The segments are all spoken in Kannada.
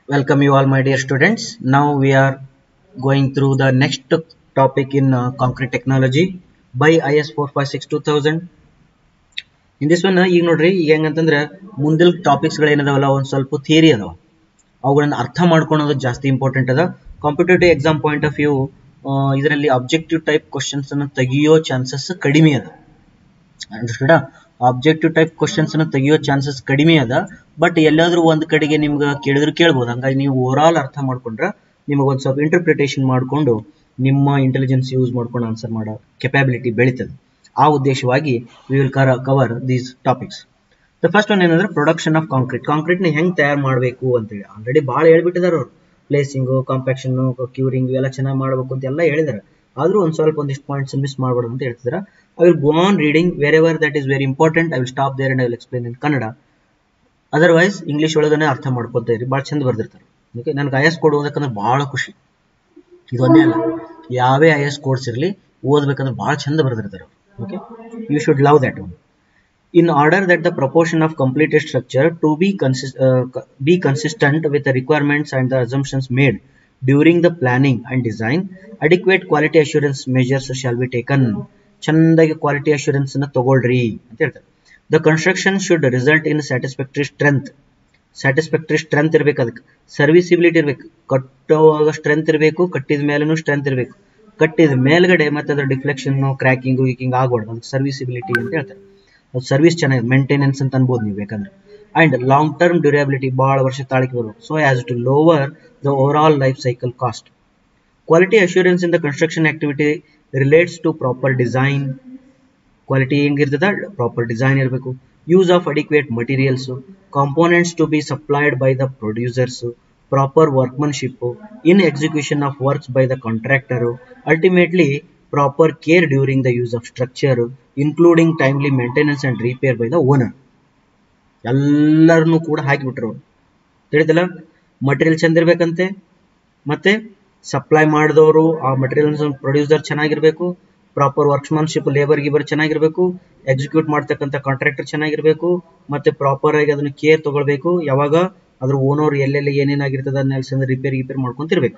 Welcome you all my dear students. Now we are going through the next topic in uh, concrete technology by IS 456 2000. In this one ಈಗ ನೋಡ್ರಿ ಈಗ ಹೆಂಗಂತಂದ್ರೆ ಮುಂದಿನ ಟಾಪಿಕ್ಸ್ಗಳು ಏನದಾವಲ್ಲ ಒಂದು ಸ್ವಲ್ಪ ಥಿಯರಿ ಅದಾವ ಅವುಗಳನ್ನ ಅರ್ಥ ಮಾಡ್ಕೊಳೋದು ಜಾಸ್ತಿ ಇಂಪಾರ್ಟೆಂಟ್ ಅದ competitive exam point of view ಇದರಲ್ಲಿ ಅಬ್ಜೆಕ್ಟಿವ್ ಟೈಪ್ ಕ್ವಶನ್ಸ್ ಅನ್ನು ತೆಗಿಯೋ ಚಾನ್ಸಸ್ ಕಡಿಮೆ ಅದ ಅಂಡರ್ಸ್ಟುಡ ಆಬ್ಜೆಕ್ಟಿವ್ ಟೈಪ್ ಕ್ವಶನ್ಸ್ ಅನ್ನು ತೆಗಿಯೋ ಚಾನ್ಸಸ್ ಕಡಿಮೆ ಅದ ಬಟ್ ಎಲ್ಲಾದ್ರೂ ಒಂದ್ ಕಡೆಗೆ ನಿಮ್ಗೆ ಕೇಳಿದ್ರು ಕೇಳ್ಬೋದು ಹಂಗಾಗಿ ನೀವು ಓವರ್ ಆಲ್ ಅರ್ಥ ಮಾಡ್ಕೊಂಡ್ರೆ ನಿಮಗೆ ಒಂದು ಸ್ವಲ್ಪ ಇಂಟರ್ಪ್ರಿಟೇಷನ್ ಮಾಡಿಕೊಂಡು ನಿಮ್ಮ ಇಂಟೆಲಿಜೆನ್ಸ್ ಯೂಸ್ ಮಾಡ್ಕೊಂಡು ಆನ್ಸರ್ ಮಾಡೋ ಕೆಪಾಬಿಲಿಟಿ ಬೆಳೀತದೆ ಆ ಉದ್ದೇಶವಾಗಿ ವಿ ವಿಲ್ ಕರ cover these topics the first one ಏನಂದ್ರೆ ಪ್ರೊಡಕ್ಷನ್ ಆಫ್ ಕಾಂಕ್ರೀಟ್ ಕಾಂಕ್ರೀಟ್ನ ಹೆಂಗ್ ತಯಾರು ಮಾಡಬೇಕು ಅಂತೇಳಿ ಆಲ್ರೆಡಿ ಭಾಳ ಹೇಳ್ಬಿಟ್ಟಿದ್ದಾರೆ ಅವರು ಪ್ಲೇಸಿಂಗು ಕಾಂಪ್ಯಾಕ್ಷನ್ ಕ್ಯೂರಿಂಗ್ ಇವೆಲ್ಲ ಚೆನ್ನಾಗಿ ಮಾಡಬೇಕು ಅಂತ ಎಲ್ಲ ಹೇಳಿದ್ದಾರೆ ಆದ್ರೂ ಒಂದು ಸ್ವಲ್ಪ ಒಂದಿಷ್ಟು ಪಾಯಿಂಟ್ಸ್ ಮಿಸ್ ಮಾಡಬಾರ್ದು ಅಂತ ಹೇಳ್ತಿದ್ದಾರೆ I will go on reading wherever that is very important I will stop there and I will explain in Kannada otherwise English ಒಳಗನೆ ಅರ್ಥ ಮಾಡ್ಕೊತಾ ಇರಿ ಭಾಳ ಚಂದ ಬರ್ದಿರ್ತಾರೆ ಓಕೆ ನನಗೆ ಐ ಎಸ್ ಕೋಡ್ ಓದಕ್ಕಂದ್ರೆ ಭಾಳ ಖುಷಿ ಇದೊಂದೇ ಅಲ್ಲ ಯಾವೇ ಐ ಎಸ್ ಕೋಡ್ಸ್ ಇರಲಿ ಓದ್ಬೇಕಂದ್ರೆ ಭಾಳ ಚಂದ ಬರ್ದಿರ್ತಾರೆ okay you should love that one in order that the proportion of completed structure to be, consist, uh, be consistent with the requirements and the assumptions made during the planning and design, adequate quality assurance measures shall be taken. ಚಂದಾಗಿ ಕ್ವಾಲಿಟಿ ಅಶ್ಯೂರೆನ್ಸ್ ನ ತಗೊಳ್ರಿ ಅಂತ ಹೇಳ್ತಾರೆ the construction should result in satisfactory strength satisfactory strength ಇರ್ಬೇಕು ಅದಕ್ಕೆ ಸರ್ವಿಸಿಬಿಲಿಟಿ ಇರ್ಬೇಕು ಕಟ್ಟುವಾಗ ಸ್ಟ್ರೆಂತ್ ಇರಬೇಕು ಕಟ್ಟಿದ ಮೇಲೂ ಸ್ಟ್ರೆಂತ್ ಇರಬೇಕು ಕಟ್ಟಿದ ಮೇಲ್ಗಡೆ ಮತ್ತೆ ಅದ್ರ ಡಿಫ್ಲೆಕ್ಷನ್ ಕ್ರ್ಯಾಕಿಂಗ್ ವೀಕಿಂಗ್ ಆಗ್ಬಾರ್ದು ಅದಕ್ಕೆ ಸರ್ವಿಸಿಬಿಲಿಟಿ ಅಂತ ಹೇಳ್ತಾರೆ ಅದು ಸರ್ವಿಸ್ ಚೆನ್ನಾಗಿದೆ ಮೇಂಟೆನೆನ್ಸ್ ಅಂತ ಅನ್ಬೋದು ನೀವು ಬೇಕಂದ್ರೆ ಅಂಡ್ ಲಾಂಗ್ ಟರ್ಮ್ ಡ್ಯೂರಬಿಲಿಟಿ ಭಾಳ ವರ್ಷ ತಾಳಿಕೆ ಬರಬೇಕು so as to lower the overall life cycle cost quality assurance in the construction activity relates to proper design quality ಹೆಂಗಿರ್ತದ ಪ್ರಾಪರ್ ಡಿಸೈನ್ ಇರಬೇಕು use of adequate materials components to be supplied by the producers proper workmanship in execution of works by the contractor ultimately proper care during the use of structure including timely maintenance and repair by the owner ಎಲ್ಲರನ್ನೂ ಕೂಡ ಹಾಕಿಬಿಟ್ರು ತಿಳಿದಲ್ಲ ಮಟೀರಿಯಲ್ ಚಂದ ಇರ್ಬೇಕಂತೆ ಮತ್ತೆ ಸಪ್ಲೈ ಮಾಡಿದವರು ಆ ಮಟೀರಿಯಲ್ ಪ್ರೊಡ್ಯೂಸರ್ ಚೆನ್ನಾಗಿರ್ಬೇಕು ಪ್ರಾಪರ್ ವರ್ಕ್ಸ್ಮನ್ಶಿಪ್ ಲೇಬರ್ ಗಿಬರ್ ಚೆನ್ನಾಗಿರ್ಬೇಕು ಎಕ್ಸಿಕ್ಯೂಟ್ ಮಾಡ್ತಕ್ಕಂಥ ಕಾಂಟ್ರಾಕ್ಟರ್ ಚೆನ್ನಾಗಿರ್ಬೇಕು ಮತ್ತೆ ಪ್ರಾಪರ್ ಆಗಿ ಅದನ್ನ ಕೇರ್ ತಗೊಳ್ಬೇಕು ಯಾವಾಗ ಅದ್ರ ಓನರ್ ಎಲ್ಲೆಲ್ಲಿ ಏನೇನಾಗಿರ್ತದ ಅದನ್ನ ರಿಪೇರ್ ಗಿಪೇರ್ ಮಾಡ್ಕೊಂತಿರ್ಬೇಕು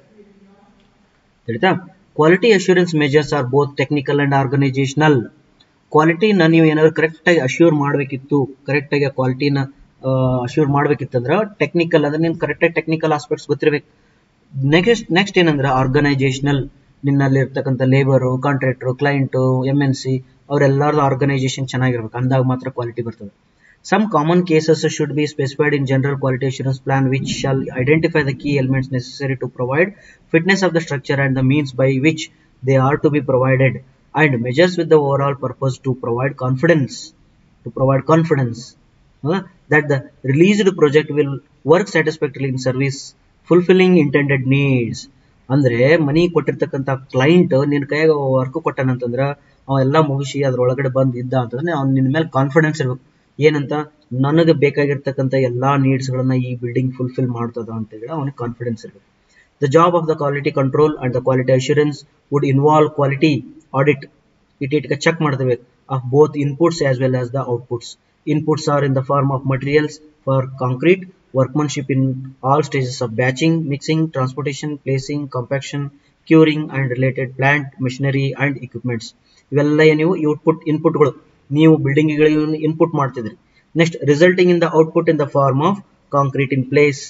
ತಿಳಿತಾ quality assurance measures are both technical and organisational ಕ್ವಾಲಿಟಿನ ನೀವು ಏನಾದ್ರು ಕರೆಕ್ಟಾಗಿ ಅಶ್ಯೂರ್ ಮಾಡಬೇಕಿತ್ತು ಕರೆಕ್ಟಾಗಿ ಆ ಕ್ವಾಲಿಟಿನ ಅಶ್ಯೂರ್ ಮಾಡ್ಬೇಕಿತ್ತಂದ್ರೆ ಟೆಕ್ನಿಕಲ್ ಅಂದ್ರೆ ನಿಮ್ಗೆ ಕರೆಕ್ಟಾಗಿ ಟೆಕ್ನಿಕಲ್ ಆಸ್ಪೆಕ್ಟ್ಸ್ ಗೊತ್ತಿರಬೇಕು ನೆಕ್ಸ್ಟ್ ನೆಕ್ಸ್ಟ್ ಏನಂದ್ರೆ ಆರ್ಗನೈಸೇಷನಲ್ ನಿನ್ನಲ್ಲಿ ಇರ್ತಕ್ಕಂಥ labour contractor client M N C ಅವರೆಲ್ಲರದು ಆರ್ಗನೈಸೇಷನ್ ಚೆನ್ನಾಗಿರ್ಬೇಕು ಅಂದಾಗ ಮಾತ್ರ ಕ್ವಾಲಿಟಿ ಬರ್ತದೆ some common cases should be specified in general quality assurance plan which shall identify the key elements necessary to provide fitness of the structure and the means by which they are to be provided and measures with the overall purpose to provide confidence to provide confidence uh, that the released project will work satisfactorily in service fulfilling intended needs ಅಂದ್ರೆ ಮನಿ ಕೊಟ್ಟಿರ್ತಕ್ಕಂಥ ಕ್ಲೈಂಟ್ ನಿನ್ನ ಕೈಯಾಗ ವರ್ಕ್ ಕೊಟ್ಟಾನಂತಂದ್ರ ಅವ ಎಲ್ಲ ಮುಗಿಸಿ ಅದ್ರೊಳಗಡೆ ಬಂದ್ ಇದ್ದ ಅಂತಂದ್ರೆ ಅವ್ನ ನಿನ್ನ ಮೇಲೆ ಕಾನ್ಫಿಡೆನ್ಸ್ ಇರ್ಬೇಕು ಏನಂತ ನನಗೆ ಬೇಕಾಗಿರ್ತಕ್ಕಂಥ ಎಲ್ಲಾ ನೀಡ್ಸ್ ಗಳನ್ನ ಈ ಬಿಲ್ಡಿಂಗ್ ಫುಲ್ಫಿಲ್ ಮಾಡ್ತದ ಅಂತ ಹೇಳಿ ಅವನಿಗೆ ಕಾನ್ಫಿಡೆನ್ಸ್ ಇರ್ಬೇಕು the job of the quality control and the quality assurance would involve quality audit it it check ಮಾಡ್ತೇವೆ of both inputs as well as the outputs inputs are in the form of materials for concrete workmanship in all stages of batching mixing transportation placing compaction curing and related plant machinery and equipments ಇವೆಲ್ಲ ನೀವು ಔಟ್ಪುಟ್ ಇನ್ಪುಟ್ಗಳು ನೀವು ಬಿಲ್ಡಿಂಗ್ಗಳಿಗೆ ಇನ್ಪುಟ್ ಮಾಡ್ತಿದ್ರಿ next resulting in the output in the form of concrete in place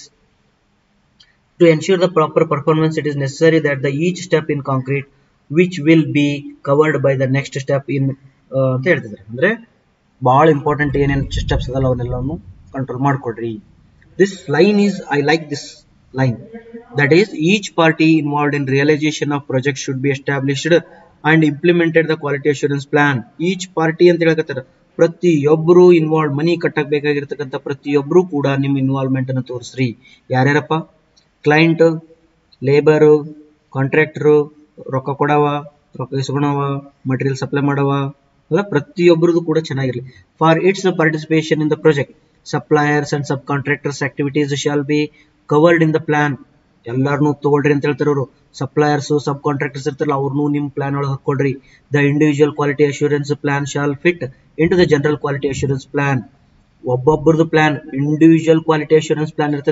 to ensure the proper performance it is necessary that the each step in concrete which will be covered by the next step in ಅಂತ ಹೇಳ್ತಿದ್ದಾರೆ ಅಂದ್ರೆ ಬಹಳ ಇಂಪಾರ್ಟೆಂಟ್ ಏನೇನು ಸ್ಟೆಪ್ಸ್ ಅದಲ್ಲ ಅವನ್ನೆಲ್ಲವನ್ನು ಕಂಟ್ರೋಲ್ ಮಾಡ್ಕೊಡ್ರಿ this line is I like this line that is each party involved in realisation of project should be established and implemented the quality assurance plan each party ಅಂತ ಹೇಳಕತ್ತಾರ ಪ್ರತಿಯೊಬ್ಬರು ಇನ್ವಾಲ್ವ್ ಮನಿ ಕಟ್ಟಕ್ ಬೇಕಾಗಿರ್ತಕ್ಕಂಥ ಪ್ರತಿಯೊಬ್ಬರು ಕೂಡ ನಿಮ್ಮ ಇನ್ವಾಲ್ವ್ಮೆಂಟ್ ಅನ್ನು ತೋರಿಸ್ರಿ ಯಾರ್ಯಾರಪ್ಪ ಕ್ಲೈಂಟ್ ಲೇಬರು ಕಾಂಟ್ರಾಕ್ಟರು ರೊಕ್ಕ ಕೊಡವ ರೊಕ್ಕ ಇಸ್ಕೊಳವ ಮಟೀರಿಯಲ್ ಸಪ್ಲೈ ಮಾಡವ ಅಲ್ಲ ಪ್ರತಿಯೊಬ್ಬರದು ಕೂಡ ಚೆನ್ನಾಗಿರಲಿ for its participation in the project suppliers and sub contractors activities shall be covered in the plan ಎಲ್ಲಾರನ್ನೂ ತಗೊಳ್ರಿ ಅಂತ ಹೇಳ್ತಾರೆ ಅವರು ಸಪ್ಲೈಯರ್ಸ್ ಸಬ್ ಕಾಂಟ್ರಾಕ್ಟರ್ಸ್ ಇರ್ತಾರಲ್ಲ ಅವ್ರನ್ನೂ ನಿಮ್ಮ ಪ್ಲಾನ್ ಒಳಗೆ ಹಾಕೊಳ್ರಿ the individual quality assurance plan shall fit into the general quality assurance plan ಒಬ್ಬೊಬ್ಬರದು plan individual quality assurance plan ಇರ್ತೈತಿ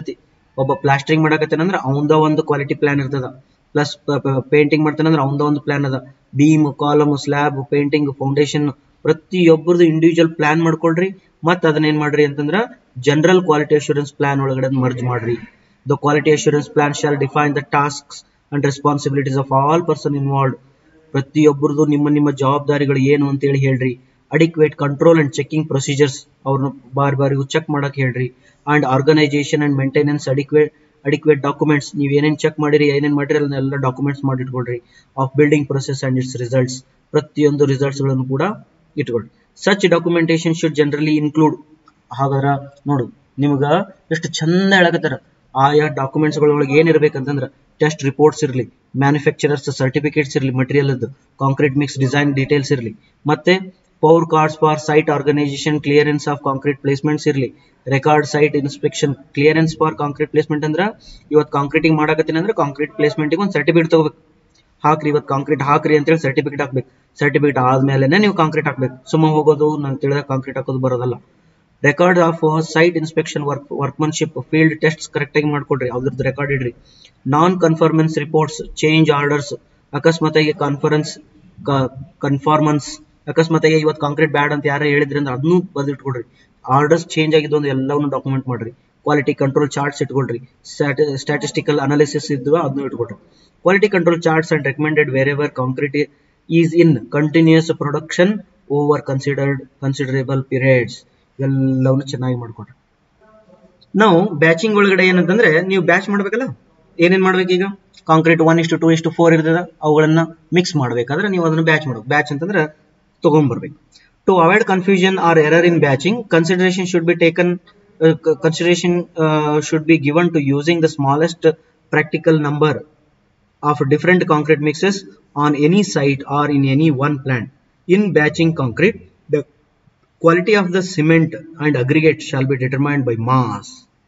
ಒಬ್ಬ ಪ್ಲಾಸ್ಟರಿಂಗ್ ಮಾಡಕತ್ತಾನಂದ್ರ ಅವಂದ ಒಂದು ಕ್ವಾಲಿಟಿ ಪ್ಲಾನ್ ಇರ್ತದ ಪ್ಲಸ್ ಪೇಂಟಿಂಗ್ ಮಾಡ್ತಾನಂದ್ರ ಅವಂದ ಒಂದು ಪ್ಲಾನ್ ಅದ beam column slab painting foundation ಪ್ರತಿಯೊಬ್ಬರದು ಇಂಡಿವಿಜುವಲ್ ಪ್ಲಾನ್ ಮಾಡ್ಕೊಳ್ರಿ ಮತ್ತೆ ಅದನ್ನ ಏನ್ ಮಾಡ್ರಿ ಅಂತಂದ್ರ ಜನರಲ್ ಕ್ವಾಲಿಟಿ ಅಶ್ಯೂರೆನ್ಸ್ ಪ್ಲಾನ್ ಒಳಗಡೆ ಮರ್ಜ್ ಮಾಡ್ರಿ the quality assurance plan shall define the tasks and responsibilities of all person involved ಪ್ರತಿಯೊಬ್ಬರದು ನಿಮ್ಮ ನಿಮ್ಮ ಜವಾಬ್ದಾರಿಗಳು ಏನು ಅಂತ ಹೇಳಿ ಹೇಳ್ರಿ adequate control and checking procedures ಅವ್ರನ್ನ ಬಾರಿ ಬಾರಿಗೂ ಚೆಕ್ ಮಾಡಕ್ ಹೇಳ್ರಿ and organisation and maintenance adequate adequate documents ನೀವು ಏನೇನು ಚೆಕ್ ಮಾಡಿರಿ ಏನೇನು ಮಾಡಿರಿ ಅದನ್ನೆಲ್ಲ ಡಾಕ್ಯುಮೆಂಟ್ಸ್ ಮಾಡಿ ಇಟ್ಕೊಳ್ರಿ of building process and its results ಪ್ರತಿಯೊಂದು ರಿಸಲ್ಟ್ಸ್ ಗಳನ್ನು ಕೂಡ ಇಟ್ಕೊಳ್ರಿ such documentation should generally include ಹಾಗಾದ್ರ ನೋಡು ನಿಮ್ಗ ಎಷ್ಟು ಚಂದ ಹೇಳಕತ್ತಾರ ಆಯಾ ಡಾಕ್ಯುಮೆಂಟ್ಸ್ ಗಳೊಳಗೆ ಏನಿರ್ಬೇಕಂತಂದ್ರ ಟೆಸ್ಟ್ ರಿಪೋರ್ಟ್ಸ್ ಇರಲಿ ಮ್ಯಾನುಫ್ಯಾಕ್ಚರರ್ಸ್ ಸರ್ಟಿಫಿಕೇಟ್ಸ್ ಇರಲಿ material concrete mix design details ಇರಲಿ ಮತ್ತೆ power cards for site organisation clearance of concrete placements ಇರಲಿ record site inspection clearance for concrete placement ಅಂದ್ರ ಇವತ್ತು ಕಾಂಕ್ರೀಟಿಂಗ್ ಮಾಡಕತ್ತೀನಿ ಅಂದ್ರೆ ಕಾಂಕ್ರೀಟ್ ಪ್ಲೇಸ್ಮೆಂಟಿಗೆ ಒಂದು ಸರ್ಟಿಫಿಕೇಟ್ ತಗೋಬೇಕು ಹಾಕ್ರಿ ಇವತ್ತು ಕಾಂಕ್ರೀಟ್ ಹಾಕ್ರಿ ಅಂತೇಳಿ ಸರ್ಟಿಫಿಕೇಟ್ ಹಾಕ್ಬೇಕು ಸರ್ಟಿಫಿಕೇಟ್ ಆದ್ಮೇಲೆ ನೀವು ಕಾಂಕ್ರೀಟ್ ಹಾಕ್ಬೇಕು ಸುಮ್ಮ ಹೋಗೋದು ನಾನು ತಿಳಿದ ಕಾಂಕ್ರೀಟ್ ಹಾಕೋದು ಬರೋದಲ್ಲ record of site inspection work workmanship field test ಕರೆಕ್ಟಾಗಿ ಮಾಡ್ಕೊಡ್ರಿ ಅದ್ರದ್ದು ರೆಕಾರ್ಡ್ ಇಡ್ರಿ non conformance reports change orders ಅಕಸ್ಮಾತಾಗಿ ಕಾನ್ಫರೆನ್ಸ್ ಕನ್ಫಾರ್ಮನ್ಸ್ ಅಕಸ್ಮಾತಾಗಿ ಇವತ್ತು ಕಾಂಕ್ರೀಟ್ ಬ್ಯಾಡ್ ಅಂತ ಯಾರು ಹೇಳಿದ್ರಿ ಅಂದ್ರೆ ಅದನ್ನು ಬರೆದಿಟ್ಕೊಡ್ರಿ ಆರ್ಡರ್ಸ್ ಚೇಂಜ್ ಆಗಿದ್ದು ಅಂದ್ರೆ ಎಲ್ಲವನ್ನು ಡಾಕ್ಯುಮೆಂಟ್ ಮಾಡ್ರಿ ಕ್ವಾಲಿಟಿ ಕಂಟ್ರೋಲ್ ಚಾರ್ಟ್ಸ್ ಇಟ್ಕೊಳ್ರಿ ಸ್ಟ್ಯಾಟಿಸ್ಟಿಕಲ್ ಅನಾಲಿಸಿಸ್ ಇದ್ವು ಅದನ್ನು ಇಟ್ಕೊಳ್ರಿ quality control charts and recommended wherever concrete is in continuous production over considered considerable periods ಎಲ್ಲವನ್ನು ಚೆನ್ನಾಗಿ ಮಾಡ್ಕೊಡ್ರಿ ನಾವು ಬ್ಯಾಚಿಂಗ್ ಒಳಗಡೆ ಏನಂತಂದ್ರೆ ನೀವು ಬ್ಯಾಚ್ ಮಾಡ್ಬೇಕಲ್ಲ ಏನೇನ್ ಮಾಡ್ಬೇಕು ಈಗ ಕಾಂಕ್ರೀಟ್ ಒನ್ ಇಷ್ಟು ಟೂ ಇಷ್ಟು ಫೋರ್ ಇರ್ತದ ಅವುಗಳನ್ನ ಮಿಕ್ಸ್ ಮಾಡ್ಬೇಕಾದ್ರೆ ನೀವು ಅದನ್ನ ಬ್ಯಾಚ್ ಮಾಡ್ಬೇಕು ಬ್ಯಾಚ್ ಅಂತಂದ್ರೆ ತಗೊಂಡ್ಬರ್ಬೇಕು to avoid confusion or error in batching consideration should be taken consideration should be given to using the smallest practical number of different concrete mixes on any site or in any one plant in batching concrete the quality of the cement and aggregate shall be determined by mass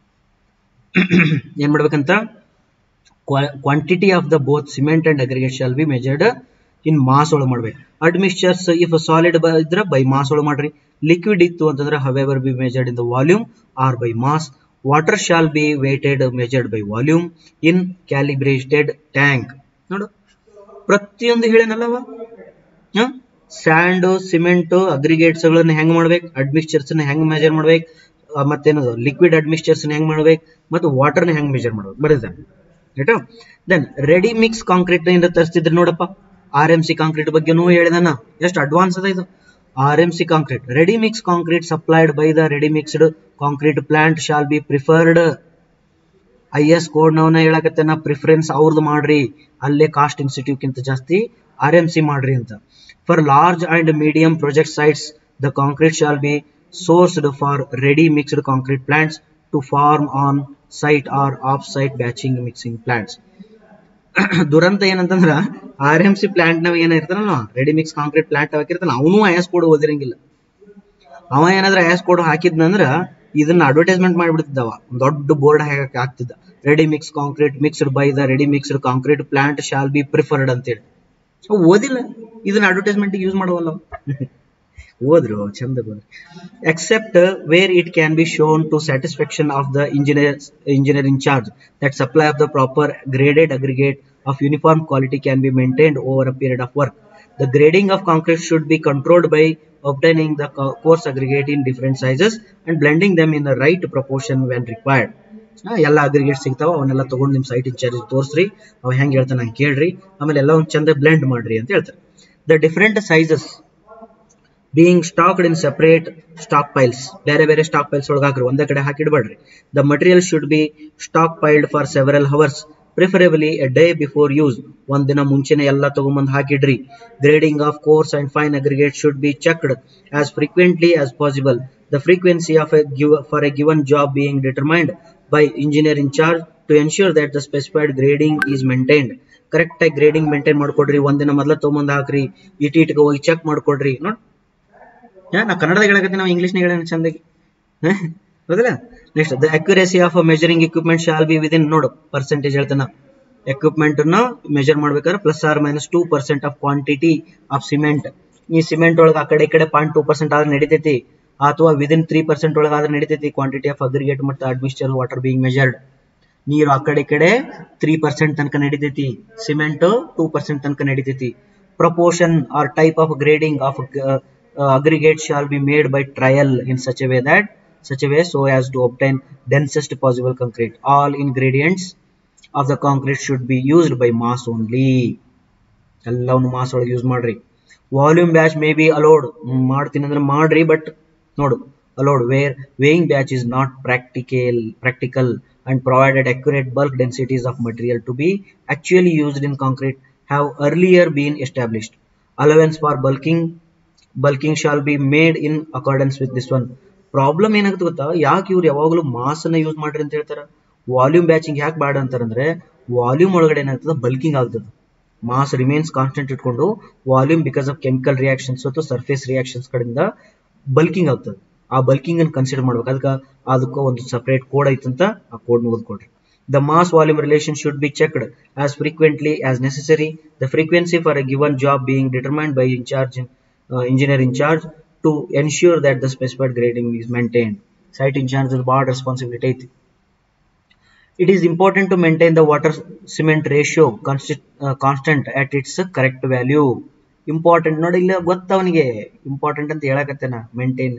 ಏನ್ ಮಾಡ್ಬೇಕಂತ quantity of the both cement and aggregate shall be measured in mass ಒಳಗೆ ಮಾಡ್ಬೇಕು ಅಡ್ಮಿಕ್ಸ್ಚರ್ಸ್ ಇಫ್ ಸಾಲಿಡ್ ಇದ್ರೆ ಬೈ ಮಾಸ್ ಒಳಗೆ ಮಾಡ್ರಿ ಲಿಕ್ವಿಡ್ ಇತ್ತು ಅಂತಂದ್ರೆ however be measured in the volume or by mass water shall be weighted measured by volume in calibrated tank ನೋಡು ಪ್ರತಿಯೊಂದು ಹೇಳೇನಲ್ಲವ ಹ ಸ್ಯಾಂಡ್ ಸಿಮೆಂಟ್ ಅಗ್ರಿಗೇಟ್ಸ್ ಗಳನ್ನ ಹೆಂಗ್ ಮಾಡ್ಬೇಕು ಅಡ್ಮಿಕ್ಸ್ಚರ್ಸ್ ಹೆಂಗ್ ಮೆಜರ್ ಮಾಡ್ಬೇಕು ಮತ್ತೇನದು ಲಿಕ್ವಿಡ್ ಅಡ್ಮಿಕ್ಸ್ಚರ್ಸ್ ಹೆಂಗ್ ಮಾಡ್ಬೇಕು ಮತ್ತು ವಾಟರ್ನ ಹೆಂಗ್ ಮೆಜರ್ ಮಾಡ್ಬೇಕು ಬರೀದ ಆಯ್ತಾ ದೆನ್ ರೆಡಿ ಮಿಕ್ಸ್ ಕಾಂಕ್ರೀಟ್ ಇಂದ ತರಿಸ್ತಿದ್ರಿ ನೋಡಪ್ಪ ಆರ್ ಎಂ ಸಿ ಕಾಂಕ್ರೀಟ್ ಬಗ್ಗೆನೂ ಹೇಳಿದಾನ ಎಷ್ಟು ಅಡ್ವಾನ್ಸ್ ಅದ ಇದು R M C concrete ready mix concrete supplied by the ready mixed concrete plant shall be preferred I S code ನವನ್ನ ಹೇಳಕತ್ತೇನ ಪ್ರಿಫರೆನ್ಸ್ ಅವ್ರದ್ದು ಮಾಡ್ರಿ ಅಲ್ಲೇ ಕಾಸ್ಟ್ ಇನ್ಸ್ಟಿಟ್ಯೂಟ್ಗಿಂತ ಜಾಸ್ತಿ ಆರ್ ಎಂ ಸಿ ಮಾಡ್ರಿ ಅಂತ for large and medium project sites the concrete shall be sourced for ready mixed concrete plants to form on site or off site batching mixing plants ದುರಂತ ಏನಂತಂದ್ರ ಆರ್ ಎಂ ಸಿ ಪ್ಲಾಂಟ್ ನಾವ್ ಏನಿರ್ತಾನಲ್ಲ ರೆಡಿ ಮಿಕ್ಸ್ ಕಾಂಕ್ರೀಟ್ ಪ್ಲಾಂಟ್ ಹಾಕಿರ್ತಾನ ಅವನು ಐ ಎಸ್ ಕೋಡ್ ಓದಿರಂಗಿಲ್ಲ ಅವ ಏನಾದ್ರ ಐ ಎಸ್ ಕೋಡ್ ಹಾಕಿದ್ನಂದ್ರ ಇದನ್ನ ಅಡ್ವರ್ಟೈಸ್ಮೆಂಟ್ ಮಾಡಿಬಿಡ್ತಿದ್ದವ ದೊಡ್ಡ ಬೋರ್ಡ್ ಹಾಕಿ ಆಗ್ತಿದ್ದ ready mix concrete mixed by the ready mixed concrete plant shall be preferred ಅಂತೇಳಿ ಅವ್ ಓದಿಲ್ಲ ಇದನ್ನ ಅಡ್ವರ್ಟೈಸ್ಮೆಂಟ್ ಯೂಸ್ ಮಾಡವಲ್ಲ ಓದ್ರು ಚಂದ ಬಂದ್ರಿ except where it can be shown to satisfaction of the engineer engineer in charge that supply of the proper graded aggregate of uniform quality can be maintained over a period of work The grading of concrete should be controlled by obtaining the co- coarse aggregate in different sizes and blending them in the right proportion when required. ಆ, ಎಲ್ಲ ಅಗ್ರಿಗೇಟ್ ಸಿಗ್ತಾವ ಅವನ್ನೆಲ್ಲ ತಗೊಂಡು ನಿಮ್ಮ ಸೈಟ್ ಇನ್ಚಾರ್ಜ್ ತೋರಿಸ್ರಿ ಅವ ಹೆಂಗೆ ಹೇಳ್ತಾನೆ ಹಂಗೆ ಕೇಳ್ರಿ ಆಮೇಲೆ ಎಲ್ಲ ಒಂದು ಚಂದ ಬ್ಲೆಂಡ್ ಮಾಡ್ರಿ ಅಂತ ಹೇಳ್ತಾರೆ the different sizes being stacked in separate stack piles ಬೇರೆ ಬೇರೆ ಸ್ಟಾಕ್ ಪೈಲ್ಸ್ ಒಳಗೆ ಹಾಕ್ರಿ ಒಂದೇ ಕಡೆ ಹಾಕಿಡ್ಬೇಡ್ರಿ the material should be stack piled for several hours preferably a day before use ಒಂದ್ ದಿನ ಮುಂಚೆನೆ ಎಲ್ಲ ತಗೊಂಬಂದ್ ಹಾಕಿಡ್ರಿ grading of course and fine aggregate should be checked as frequently as possible the frequency of a give for a given job being determined by engineer in charge to ensure that the specified grading is maintained correct ಆಗಿ ಗ್ರೇಡಿಂಗ್ ಮೇಂಟೈನ್ ಮಾಡ್ಕೊಡ್ರಿ ಒಂದಿನ ಮೊದಲ ತಗೊಂಬಂದ್ ಹಾಕ್ರಿ ಇಟ್ ಇಟ್ಗೆ ಹೋಗಿ ಚೆಕ್ ಮಾಡ್ಕೊಡ್ರಿ ನೋಡ್ ಹಾ, ನಾ ಕನ್ನಡದಾಗ ಹೇಳಕತ್ತೀನಿ ನಾವು ಇಂಗ್ಲೀಷ್ನಾಗ ಹೇಳೋಣ ಚಂದಾಗಿ ಹಾ, ಹೌದಲ್ಲ next the accuracy of measuring equipment shall be within ನೋಡು ಪರ್ಸೆಂಟೇಜ್ ಹೇಳ್ತಾನ ಎಕ್ವಿಪ್ಮೆಂಟ್ ಅನ್ನ ಮೆಜರ್ ಮಾಡ್ಬೇಕಾದ್ರೆ plus or minus two percent of quantity of cement ಈ ಸಿಮೆಂಟ್ ಒಳಗೆ ಆ ಕಡೆ ಈ ಕಡೆ ಪಾಯಿಂಟ್ ಟೂ ಪರ್ಸೆಂಟ್ ಆದ್ರೆ ನಡಿತೈತಿ ಅಥವಾ ವಿದಿನ್ ತ್ರೀ ಪರ್ಸೆಂಟ್ ಒಳಗೆ ಆದ್ರೆ ನಡಿತೈತಿ ಕ್ವಾಂಟಿಟಿ ಆಫ್ ಅಗ್ರಿಗೇಟ್ ಮತ್ತು ಅಡ್ಮಿಸ್ಚರ್ ವಾಟರ್ ಬೀಯಿಂಗ್ ಮೆಜರ್ಡ್ ನೀರು ಆ ಕಡೆ ಈ ಕಡೆ ತ್ರೀ ಪರ್ಸೆಂಟ್ ತನಕ ನಡಿತೈತಿ ಸಿಮೆಂಟ್ ಟೂ ಪರ್ಸೆಂಟ್ ತನಕ ನಡಿತೈತಿ proportion or type of grading of aggregate shall be made by trial in such a way that such a way so as to obtain densest possible concrete. All ingredients of the concrete should be used by mass only. ಎಲ್ಲವನ್ನು ಮಾಸ್ ಒಳಗೆ ಯೂಸ್ ಮಾಡ್ರಿ volume batch may be allowed ಮಾಡ್ತೀನಿ ಅಂದ್ರೆ ಮಾಡ್ರಿ ಬಟ್ ನೋಡು allowed where weighing batch is not practical practical and provided accurate bulk densities of material to be actually used in concrete have earlier been established allowance for bulking bulking shall be made in accordance with this one problem ಏನಾಗುತ್ತೆ ಗೊತ್ತಾ ಯಾಕೆ ಇವ್ರು ಯಾವಾಗಲೂ ಮಾಸ್ ಅನ್ನ ಯೂಸ್ ಮಾಡ್ರಿ ಅಂತ ಹೇಳ್ತಾರ ವಾಲ್ಯೂಮ್ ಬ್ಯಾಚಿಂಗ್ ಯಾಕೆ ಬೇಡ ಅಂತಾರಂದ್ರೆ ವಾಲ್ಯೂಮ್ ಒಳಗಡೆ ಏನಾಗ್ತದೆ ಬಲ್ಕಿಂಗ್ ಆಗ್ತದೆ ಮಾಸ್ ರಿಮೇನ್ಸ್ ಕಾನ್ಸ್ಟೆಂಟ್ ಇಟ್ಕೊಂಡು volume because of chemical reactions ಮತ್ತು ಸರ್ಫೇಸ್ ರಿಯಾಕ್ಷನ್ಸ್ ಕಡೆಯಿಂದ ಬಲ್ಕಿಂಗ್ ಆಗ್ತದೆ ಆ ಬಲ್ಕಿಂಗ್ ಅನ್ನು ಕನ್ಸಿಡರ್ ಮಾಡ್ಬೇಕು ಅದಕ್ಕೆ ಅದಕ್ಕೆ ಒಂದು ಸಪರೇಟ್ ಕೋಡ್ ಐತಂತ ಆ ಕೋಡ್ ಓದ್ಕೊಡ್ರಿ The mass volume relation should be checked as frequently as necessary. The frequency for a given job being determined by in charge, uh, engineer in charge to ensure that the specified grading is maintained. Site in charge is board responsibility. ಐತಿ. It is important to maintain the water cement ratio constant, uh, constant at its correct value. Important ನೋಡಿ ಇಲ್ಲ ಗೊತ್ತವನಿಗೆ ಇಂಪಾರ್ಟೆಂಟ್ ಅಂತ ಹೇಳಕತ್ತೇನ maintain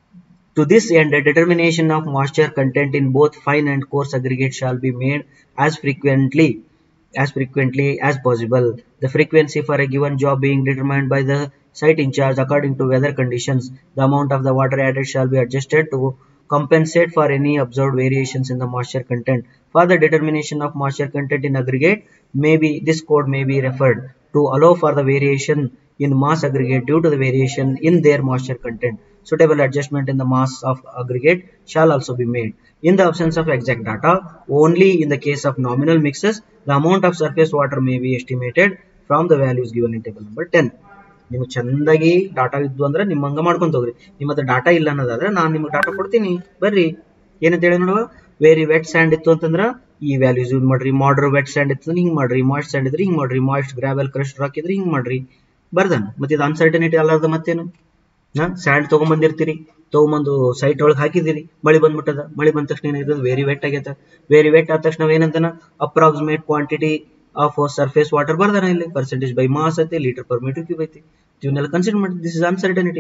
To this end, a determination of moisture content in both fine and coarse aggregate shall be made as frequently as frequently as possible. The frequency for a given job being determined by the site in charge according to weather conditions. The amount of the water added shall be adjusted to compensate for any observed variations in the moisture content. For the determination of moisture content in aggregate, maybe this code may be referred to allow for the variation in mass aggregate due to the variation in their moisture content. Suitable adjustment in the mass of aggregate shall also be made. In the absence of exact data, only in the case of nominal mixes, the amount of surface water may be estimated from the values given in table number 10. ನಿಮ್ಗೆ ಚಂದಾಗಿ ಡಾಟಾ ಇದ್ದು ಅಂದ್ರೆ ನಿಮ್ಮ ಹಂಗ ಮಾಡ್ಕೊಂತ ಹೋಗ್ರಿ ನಿಮ್ಮ ಹತ್ರ ಡಾಟಾ ಇಲ್ಲ ಅನ್ನೋದಾದ್ರೆ ನಾನು ನಿಮ್ಗೆ ಡಾಟಾ ಕೊಡ್ತೀನಿ ಬರ್ರಿ ಏನಂತ ಹೇಳಿ ನೋಡುವ ವೆರಿ ವೆಟ್ ಸ್ಯಾಂಡ್ ಇತ್ತು ಅಂತಂದ್ರೆ ಈ ವ್ಯಾಲ್ಯೂಸ್ ಯೂಸ್ ಮಾಡ್ರಿ ಮಾಡ್ರ್ ವೆಟ್ ಸ್ಯಾಂಡ್ ಇತ್ತು ಹಿಂಗ್ ಮಾಡ್ರಿ ಮಾಯ್ಸ್ಟ್ ಸ್ಯಾಂಡ್ ಇದ್ರೆ ಹಿಂಗ್ ಮಾಡ್ರಿ ಮಾಯ್ಸ್ಟ್ ಗ್ರಾವೆಲ್ ಕ್ರಸ್ಟ್ ರಾಕ್ ಇದ್ರೆ ಹಿಂಗ್ ಮಾಡ್ರಿ ಬರ್ದನ್ ಮತ್ತೆ ಇದು ಅನ್ಸರ್ಟನಿಟಿ ಅಲ್ಲದ ಮತ್ತೇನು ಹಾ ಸ್ಯಾಂಡ್ ತಗೊಂಬಂದಿರ್ತೀರಿ ತಗೊಂಬಂದು ಸೈಟ್ ಒಳಗೆ ಹಾಕಿದಿರಿ ಮಳಿ ಬಂದ್ಬಿಟ್ಟದ ಮಳಿ ಬಂದ ತಕ್ಷಣ ಏನಾಗ್ತದೆ ವೆರಿ ವೆಟ್ ಆಗೈತೆ ವೆರಿ ವೆಟ್ ಆದ ತಕ್ಷಣ ಏನಂತಾನ approximate quantity of surface water ಬರ್ದಾನ ಇಲ್ಲಿ ಪರ್ಸೆಂಟೇಜ್ ಬೈ ಮಾಸ್ ಐತಿ ಲೀಟರ್ ಪರ್ ಮೀಟರ್ ಕ್ಯೂಬ್ ಐತಿ ಇವನ್ನೆಲ್ಲ ಕನ್ಸಿಡರ್ ಮಾಡಿ this is uncertainty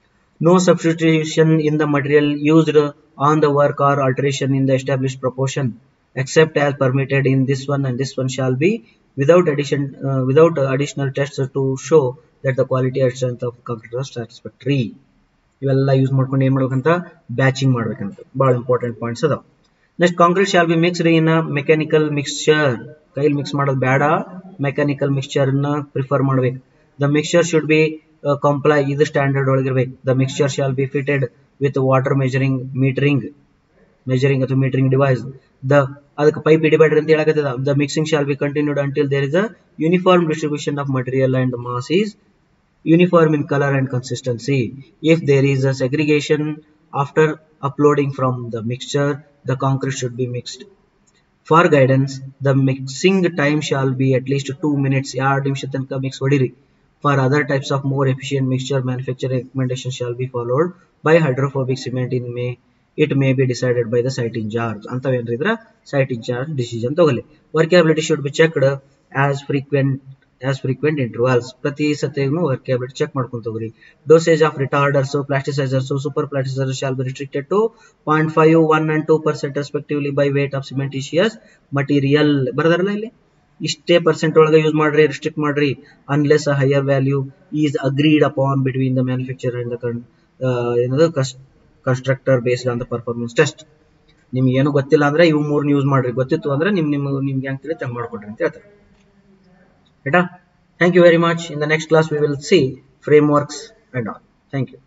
no substitution in the material used on the work or alteration in the established proportion except as permitted in this one and this one shall be without addition uh, without additional tests to show that the quality and strength of concrete was satisfactory ಇವೆಲ್ಲ ಯೂಸ್ ಮಾಡ್ಕೊಂಡು ಏನ್ ಮಾಡ್ಬೇಕಂತ ಬ್ಯಾಚಿಂಗ್ ಮಾಡ್ಬೇಕಂತ ಬಹಳ ಇಂಪಾರ್ಟೆಂಟ್ ಪಾಯಿಂಟ್ಸ್ ಅದಾವ next concrete shall be mixed in mechanical mixture ಕೈಲಿ ಮಿಕ್ಸ್ ಮಾಡೋದು ಬೇಡ ಮೆಕ್ಯಾನಿಕಲ್ ಮಿಕ್ಸ್ಚರ್ ನ ಪ್ರಿಫರ್ ಮಾಡ್ಬೇಕು the mixture should be comply ಇದು ಸ್ಟ್ಯಾಂಡರ್ಡ್ ಒಳಗಿರ್ಬೇಕು the mixture shall be fitted with water measuring metering measuring ಅಥವಾ ಮೀಟರಿಂಗ್ ಡಿವೈಸ್ ದ ಅದಕ್ಕೆ ಪೈಪ್ ಇಡಬೇಡ್ರಿ ಅಂತ ಹೇಳಕತ್ತದ the mixing shall be continued until there is a uniform distribution of material and mass is uniform in color and consistency. If there is a segregation after uploading from the mixture, the concrete should be mixed. For guidance, the mixing time shall be at least 2 minutes. ಎರಡು ನಿಮಿಷ ತನಕ ಮಿಕ್ಸ್ ಹೊಡಿರಿ For other types of more efficient mixture manufacturing recommendations shall be followed by hydrophobic cement in May. It may be decided by the site in charge. ಅಂತವೇನ್ರಿದ್ರ site in charge decision ತಗೊಳ್ಳಿ. Workability should be checked as frequent as frequent intervals ಪ್ರತಿ ಸತಿಗೂ ವರ್ಕೇಬಿಲಿಟಿ ಚೆಕ್ ಮಾಡ್ಕೊಂತ ಹೋಗ್ರಿ dosage of retarders plasticisers super plasticiser shall be restricted to point five one and two percent respectively by weight of cementitious material ಬರದಾರಲ್ಲ ಇಲ್ಲಿ ಇಷ್ಟೇ ಪರ್ಸೆಂಟ್ ಒಳಗೆ ಯೂಸ್ ಮಾಡ್ರಿ ರಿಸ್ಟ್ರಿಕ್ಟ್ ಮಾಡ್ರಿ unless a higher value is agreed upon between the manufacture and the ಏನದು constructor based on the performance test ನಿಮ್ಗೆ ಏನು ಗೊತ್ತಿಲ್ಲ ಅಂದ್ರೆ ಇವು ಮೂರ್ನ ಯೂಸ್ ಮಾಡ್ರಿ ಗೊತ್ತಿತ್ತು ಅಂದ್ರೆ ನಿಮ್ ನಿಮ್ ನಿಮ್ಗೆ ಹೆಂಗ್ ತಿಳಿಯುತ್ತೆ ಹಂಗ್ ಮಾಡ್ಕೊಡ್ರಿ ಅಂತ ಹೇಳ್ತಾರೆ Right? Thank you very much. In the next class, we will see frameworks and all. Thank you.